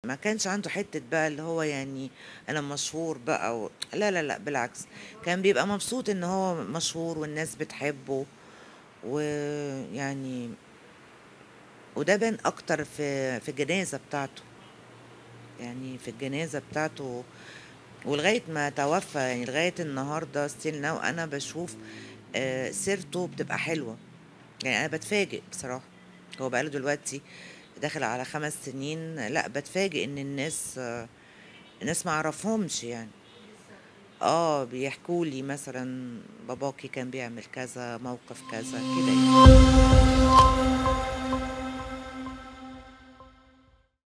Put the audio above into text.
ما كانش عنده حتة بقى اللي هو يعني أنا مشهور بقى و... لا لا لا بالعكس كان بيبقى مبسوط إن هو مشهور والناس بتحبه ويعني وده بان أكتر في في الجنازة بتاعته يعني في الجنازة بتاعته ولغاية ما توفى يعني لغاية النهاردة ستيل ناو أنا بشوف آه، سيرته بتبقى حلوة يعني أنا بتفاجئ بصراحة هو بقاله دلوقتي داخل على خمس سنين لا بتفاجئ إن الناس آه، الناس ما اعرفهمش يعني اه بيحكوا لي مثلا باباكي كان بيعمل كذا موقف كذا كده يعني